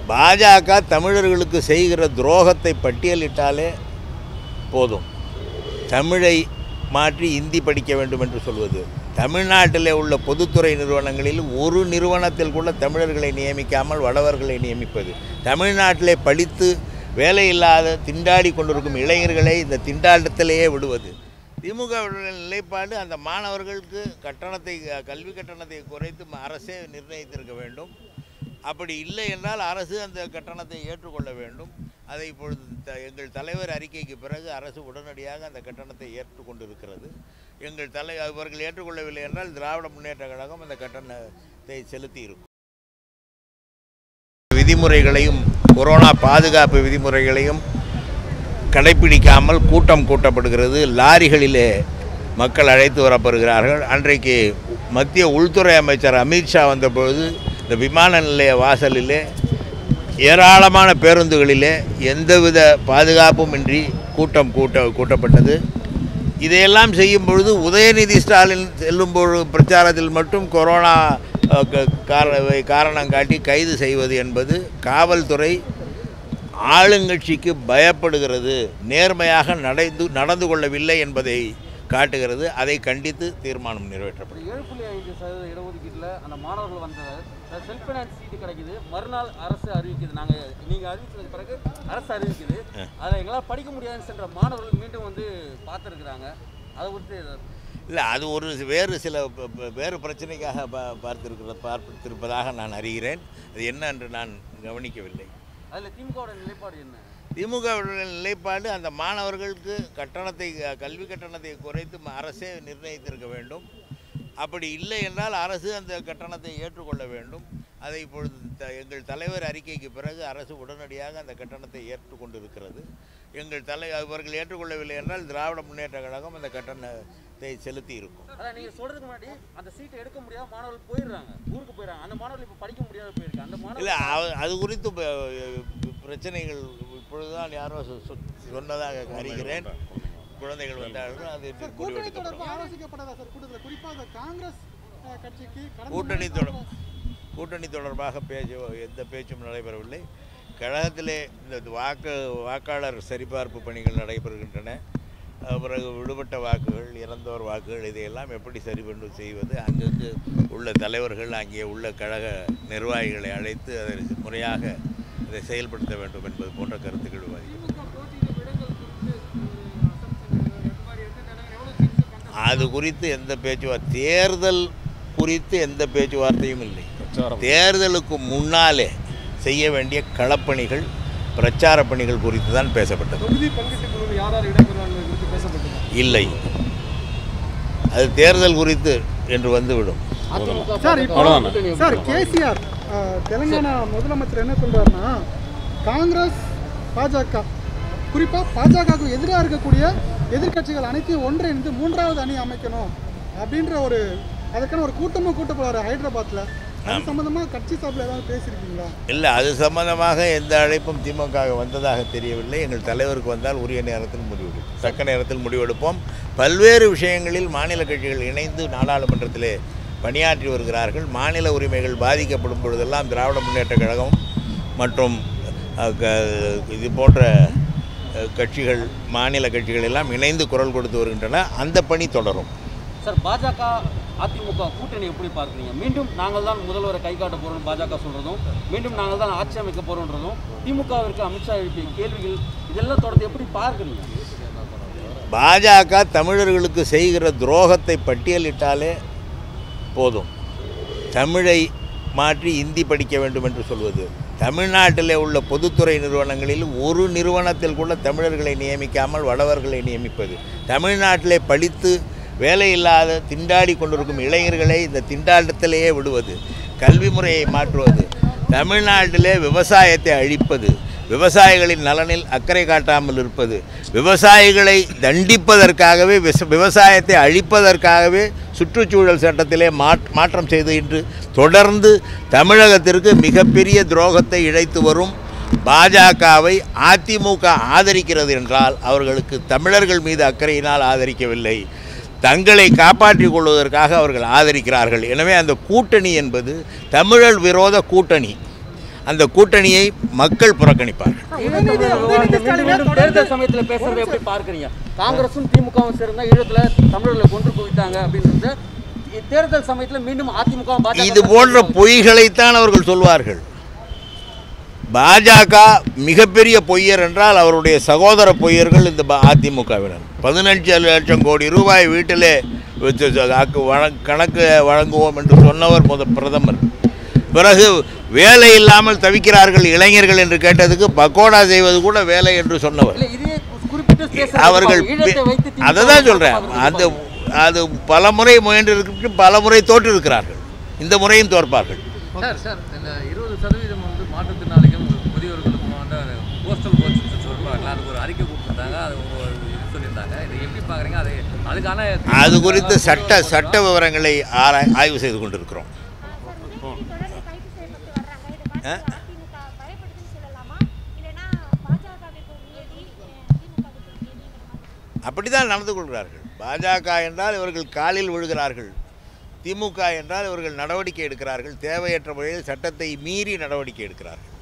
பாஜக தமிழர்களுக்கு செய்கிற துரோகத்தை பட்டியலிட்டாலே போதும் தமிழை மாற்றி இந்தி படிக்க வேண்டும் என்று சொல்வது தமிழ்நாட்டில் உள்ள பொதுத்துறை நிறுவனங்களில் ஒரு நிறுவனத்தில் கூட தமிழர்களை நியமிக்காமல் வடவர்களை நியமிப்பது தமிழ்நாட்டிலே படித்து வேலையில்லாத திண்டாடி கொண்டிருக்கும் இளைஞர்களை இந்த திண்டாட்டத்திலேயே விடுவது திமுக நிலைப்பாடு அந்த மாணவர்களுக்கு கட்டணத்தை கல்வி கட்டணத்தை குறைத்து அரசே நிர்ணயித்திருக்க வேண்டும் அப்படி இல்லை என்றால் அரசு அந்த கட்டணத்தை ஏற்றுக்கொள்ள வேண்டும் அதை இப்பொழுது த எங்கள் தலைவர் அறிக்கைக்கு பிறகு அரசு உடனடியாக அந்த கட்டணத்தை ஏற்றுக்கொண்டிருக்கிறது எங்கள் தலை அவர்கள் ஏற்றுக்கொள்ளவில்லை என்றால் திராவிட முன்னேற்ற கழகம் அந்த கட்டணத்தை செலுத்தி இருக்கும் விதிமுறைகளையும் கொரோனா பாதுகாப்பு விதிமுறைகளையும் கடைப்பிடிக்காமல் கூட்டம் கூட்டப்படுகிறது லாரிகளிலே மக்கள் அழைத்து வரப்படுகிறார்கள் அன்றைக்கு மத்திய உள்துறை அமைச்சர் அமித்ஷா வந்தபொழுது இந்த விமான நிலைய வாசலிலே ஏராளமான பேருந்துகளிலே எந்தவித பாதுகாப்பும் இன்றி கூட்டம் கூட்ட கூட்டப்பட்டது இதையெல்லாம் செய்யும் பொழுது உதயநிதி ஸ்டாலின் செல்லும் பொழுது பிரச்சாரத்தில் மட்டும் கொரோனா அஹ், க- கார- காரணம் காட்டி கைது செய்வது என்பது காவல்துறை ஆளுங்கட்சிக்கு பயப்படுகிறது நேர்மையாக நடந்து நடந்து கொள்ளவில்லை என்பதை காட்டுகிறது அதை கண்டித்து தீர்மானம் நிறைவேற்றப்படும் ஏழு புள்ளி ஐந்து சதவீத இடஒதுக்கீட்டில் அந்த மாணவர்கள் வந்தது செல்ஃப் ஃபைனான்ஸ் சீட்டு கிடைக்குது மறுநாள் அரசு அறிவிக்குது நாங்கள் நீங்கள் அறிவிச்சதுக்கு பிறகு அரசு அறிவிக்குது அதில் எங்களால் படிக்க முடியாதுன்னு சென்ற மாணவர்கள் மீண்டும் வந்து பார்த்துருக்குறாங்க அதை குறித்து இல்லை அது ஒரு வேறு சில ப- ப- வேறு பிரச்சனைக்காக பா பார்த்திருக்கிற பார்த்திருப்பதாக நான் அறிகிறேன் அது என்ன என்று நான் கவனிக்கவில்லை அதில் திமுகவோட நிலைப்பாடு என்ன திமுக நிலைப்பாடு அந்த மாணவர்களுக்கு கட்டணத்தை கல்வி கட்டணத்தை குறைத்து ம- அரசே நிர்ணயித்திருக்க வேண்டும் அப்படி இல்லை என்றால் அரசு அந்த கட்டணத்தை ஏற்றுக்கொள்ள வேண்டும் அதை இப்பொழுது த எங்கள் தலைவர் அறிக்கைக்கு பிறகு அரசு உடனடியாக அந்த கட்டணத்தை ஏற்றுக்கொண்டிருக்கிறது எங்கள் தலை அவர்கள் ஏற்றுக்கொள்ளவில்லை என்றால் திராவிட முன்னேற்ற கழகம் அந்த கட்டணத்தை செலுத்தி இருக்கும் அதான் நீங்கள் சொல்கிறதுக்கு முன்னாடி அந்த சீட்டை எடுக்க முடியாத மாணவர்கள் போயிடுறாங்க ஊருக்கு போயிடுறாங்க அந்த மாணவர்கள் இப்போ படிக்க முடியாத போயிருக்கு அந்த இல்லை மாணவர்கள் அது குறித்து ப- பிரச்சனைகள் இப்பொழுதுதான் யாரோ சொ- சொ- சொன்னதாக அறிகிறேன் குழந்தைகள் வந்தார்கள் அது சார் கூட்டணி முடிவெடுக்கப்படும் தொடர்பாக ஆலோசிக்கப்பட்டதா சார் கூட்டத்தில் குறிப்பாக இந்த காங்கிரஸ் அஹ், கட்சிக்கு கடந்த கூட்டணி முறை தொடர் கூட்டணி தொடர்பாக பேச்சு எந்த பேச்சும் நடைபெறவில்லை கழகத்திலே இந்த வாக்கு வாக்காளர் சரிபார்ப்பு பணிகள் நடைபெறுகின்றன அஹ் பிறகு விடுபட்ட வாக்குகள் இறந்தோர் வாக்குகள் இதையெல்லாம் எப்படி சரி பண்ணி செய்வது அங்கங்கு உள்ள தலைவர்கள் அங்கே உள்ள கழக நிர்வாகிகளை அழைத்து அதை முறையாக அதை செயல்படுத்த வேண்டும் என்பது போன்ற கருத்துக்கள் விவாதிக்கப்படும் அது குறித்து எந்த பேச்சுவார்த்தை தேர்தல் குறித்து எந்த பேச்சுவார்த்தையும் இல்லை தேர்தலுக்கு முன்னாலே செய்ய வேண்டிய களப்பணிகள் பிரச்சார பணிகள் குறித்து தான் பேசப்பட்டது தொகுதி பங்கீட்டு குழு யார் யார் இடம்பெறுவாங்க குறித்து பேசப்பட்டது இல்லை அது தேர்தல் குறித்து என்று வந்துவிடும் சார் இப்போ சார் கேசிஆர் தெலுங்கானா முதலமைச்சர் என்ன சொல்றாருன்னா காங்கிரஸ் பாஜக குறிப்பாக பாஜகவுக்கு எதிராக இருக்கக்கூடிய எதிர்க்கட்சிகள் அனைத்தையும் ஒன்றிணைந்து மூன்றாவது அணி அமைக்கணும் அப்படின்ற ஒரு அதுக்கான ஒரு கூட்டமும் கூட்ட போறாரு ஹைதராபாத்தில் அது சம்பந்தமா கட்சி சார்பில் ஏதாவது பேசியிருக்கீங்களா இல்லை அது சம்பந்தமாக எந்த அழைப்பும் திமுக வந்ததாக தெரியவில்லை எங்கள் தலைவருக்கு வந்தால் உரிய நேரத்தில் முடிவெடுப்போம் தக்க நேரத்தில் முடிவெடுப்போம் பல்வேறு விஷயங்களில் மாநில கட்சிகள் இணைந்து நாடாளுமன்றத்திலே பணியாற்றி வருகிறார்கள் மாநில உரிமைகள் பாதிக்கப்படும் பொழுதெல்லாம் திராவிட முன்னேற்ற கழகம் மற்றும் அஹ், க- இது போன்ற அஹ், கட்சிகள் மாநில கட்சிகள் எல்லாம் இணைந்து குரல் கொடுத்து வருகின்றன அந்த பணி தொடரும் சார் பாஜக அதிமுக கூட்டணி எப்படி பார்க்குறீங்க மீண்டும் நாங்கள் தான் முதல்வரை கை காட்ட போகிறோம் பாஜக சொல்கிறதும் மீண்டும் நாங்கள் தான் ஆட்சி அமைக்க போகிறோன்றதும் திமுகவிற்கு அமித்ஷா எழுப்பிய கேள்விகள் இதெல்லாம் தொடர்ந்து எப்படி பார்க்குறீங்க பாஜக தமிழர்களுக்கு செய்கிற துரோகத்தை பட்டியலிட்டாலே போதும் தமிழை மாற்றி இந்தி படிக்க வேண்டும் என்று சொல்வது தமிழ்நாட்டிலே உள்ள பொதுத்துறை நிறுவனங்களில் ஒரு நிறுவனத்தில் கூட தமிழர்களை நியமிக்காமல் வடவர்களை நியமிப்பது தமிழ்நாட்டிலே படித்து வேலையில்லாத திண்டாடி கொண்டிருக்கும் இளைஞர்களை இந்த திண்டாட்டத்திலேயே விடுவது கல்வி முறையை மாற்றுவது தமிழ்நாட்டிலே விவசாயத்தை அழிப்பது விவசாயிகளின் நலனில் அக்கறை காட்டாமல் இருப்பது விவசாயிகளை தண்டிப்பதற்காகவே விச விவசாயத்தை அழிப்பதற்காகவே சுற்றுச்சூழல் சட்டத்திலே மாற் மாற்றம் செய்து இன்று தொடர்ந்து தமிழகத்திற்கு மிகப்பெரிய துரோகத்தை இழைத்து வரும் பாஜகவை அதிமுக ஆதரிக்கிறது என்றால் அவர்களுக்கு தமிழர்கள் மீது அக்கறையினால் ஆதரிக்கவில்லை தங்களை காப்பாற்றிக் கொள்வதற்காக அவர்கள் ஆதரிக்கிறார்கள் எனவே அந்த கூட்டணி என்பது தமிழர் விரோத கூட்டணி அந்த கூட்டணியை மக்கள் புறக்கணிப்பார்கள் உதயநிதி இந்த உதயநிதி மீண்டும் ஸ்டாலினே மீண்டும் தொடர்ந்து தேர்தல் சமயத்துல பேசுறதை எப்படி பார்க்கறீங்க காங்கிரஸும் திமுகவும் சேர்ந்தா ஈழத்துல தமிழர்களை கொன்று குவித்தாங்க அப்படின்றது இ- தேர்தல் சமயத்துல மீண்டும் அதிமுக பாஜக இது போன்ற பொய்களைத்தான் அவர்கள் சொல்வார்கள் பாஜக மிகப்பெரிய பொய்யர் என்றால் அவருடைய சகோதர பொய்யர்கள் இந்த பா- அதிமுகவினர் பதினஞ்சு லட்சம் கோடி ரூபாய் வீட்டிலே வச்சு ச- ஆக்கு வழ- கணக்கு வழங்குவோம் என்று சொன்னவர் முத பிரதமர் பிறகு வேலை இல்லாமல் தவிக்கிறார்கள் இளைஞர்கள் என்று கேட்டதுக்கு பக்கோடா செய்வது கூட வேலை என்று சொன்னவர் இல்ல இதே குறிப்பிட்டு பேசுறது அவர்கள் ஈழத்தை வைத்து திமுக அதை தான் சொல்கிறேன் அவர்கள் அந்த அது பல முறை முயன்று இருக்கு பல முறை தோற்று இருக்கிறார்கள் இந்த முறையும் தோற்பார்கள் சார் சார் இந்த இருபது சதவீதம் வந்து மாற்றுத்திறனாளிகள் முதியோர்களுக்கும் வந்து போஸ்டல் போச்சு சொல்கிறாங்க அதுக்கு ஒரு அறிக்கை கொடுத்துருந்தாங்க அது ஒரு இது சொல்லியிருந்தாங்க இதை எப்படி பார்க்குறீங்க அது அதுக்கான அது குறித்து சட்ட சட்ட விவரங்களை ஆராய் ஆய்வு செய்து கொண்டிருக்கிறோம் தொடர்ந்து கைது செய்யப்பட்டு வர்றாங்க இதை ஆ? பார்த்து அதிமுக பயப்படுதுன்னு சொல்லலாமா இல்லைன்னா பாஜகவுக்கு நியதி திமுகவுக்கு நியதிங்கிற மாதிரி அப்படி தான் நடந்து கொள்கிறார்கள் பாஜக என்றால் இவர்கள் காலில் விழுகிறார்கள் திமுக என்றால் இவர்கள் நடவடிக்கை எடுக்கிறார்கள் தேவையற்ற முறையில் சட்டத்தை மீறி நடவடிக்கை எடுக்கிறார்கள்